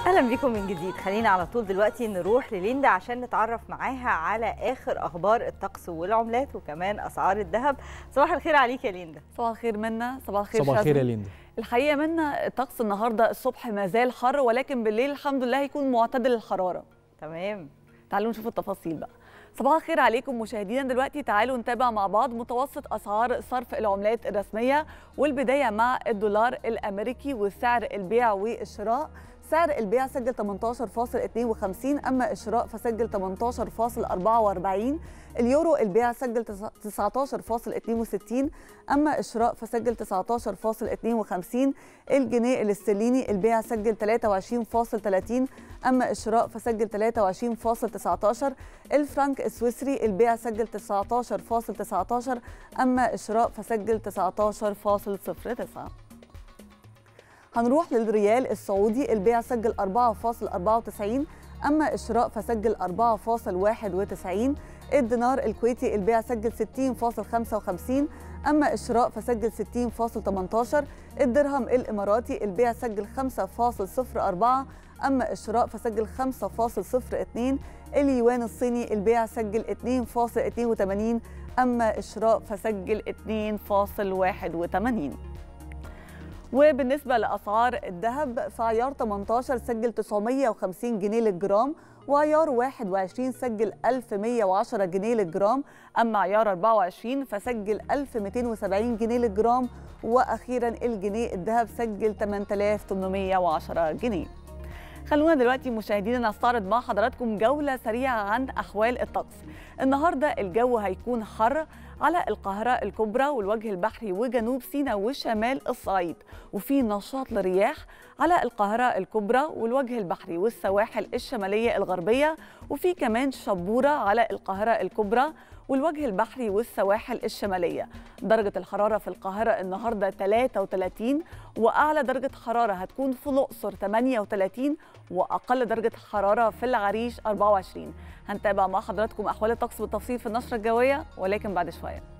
اهلا بيكم من جديد خلينا على طول دلوقتي نروح لليندا عشان نتعرف معاها على اخر اخبار الطقس والعملات وكمان اسعار الذهب صباح الخير عليك يا ليندا صباح الخير منا صباح الخير صباح الخير يا شاذلي. ليندا الحقيقه منا الطقس النهارده الصبح ما زال حر ولكن بالليل الحمد لله هيكون معتدل الحراره تمام تعالوا نشوف التفاصيل بقى صباح الخير عليكم مشاهدينا دلوقتي تعالوا نتابع مع بعض متوسط اسعار صرف العملات الرسميه والبدايه مع الدولار الامريكي وسعر البيع والشراء سعر البيع سجل 18.52 اما الشراء فسجل 18.44 اليورو البيع سجل 19.62 اما الشراء فسجل 19.52 الجنيه الاسترليني البيع سجل 23.30 اما الشراء فسجل 23.19 الفرنك السويسري البيع سجل 19.19 اما الشراء فسجل 19.09 هنروح للريال السعودي البيع سجل 4.94 أما الشراء فسجل 4.91 الدينار الكويتي البيع سجل 60.55 أما الشراء فسجل 60.18 الدرهم الإماراتي البيع سجل 5.04 أما الشراء فسجل 5.02 اليوان الصيني البيع سجل 2.82 أما الشراء فسجل 2.81 وبالنسبة لأسعار الذهب فعيار 18 سجل 950 جنيه للجرام وعيار 21 سجل 1110 جنيه للجرام أما عيار 24 فسجل 1270 جنيه للجرام وأخيرا الجنيه الذهب سجل 8810 جنيه خلونا دلوقتي مشاهدينا نستعرض مع حضراتكم جولة سريعة عن أحوال الطقس النهاردة الجو هيكون حر على القاهرة الكبرى والوجه البحري وجنوب سيناء وشمال الصعيد وفي نشاط للرياح على القاهرة الكبرى والوجه البحري والسواحل الشمالية الغربية وفي كمان شبورة على القاهرة الكبرى والوجه البحري والسواحل الشمالية درجة الحرارة في القاهرة النهاردة 33 وأعلى درجة حرارة هتكون في الأقصر 38 وأقل درجة حرارة في العريش 24 هنتابع مع حضراتكم أحوال الطقس بالتفصيل في النشرة الجوية ولكن بعد شوية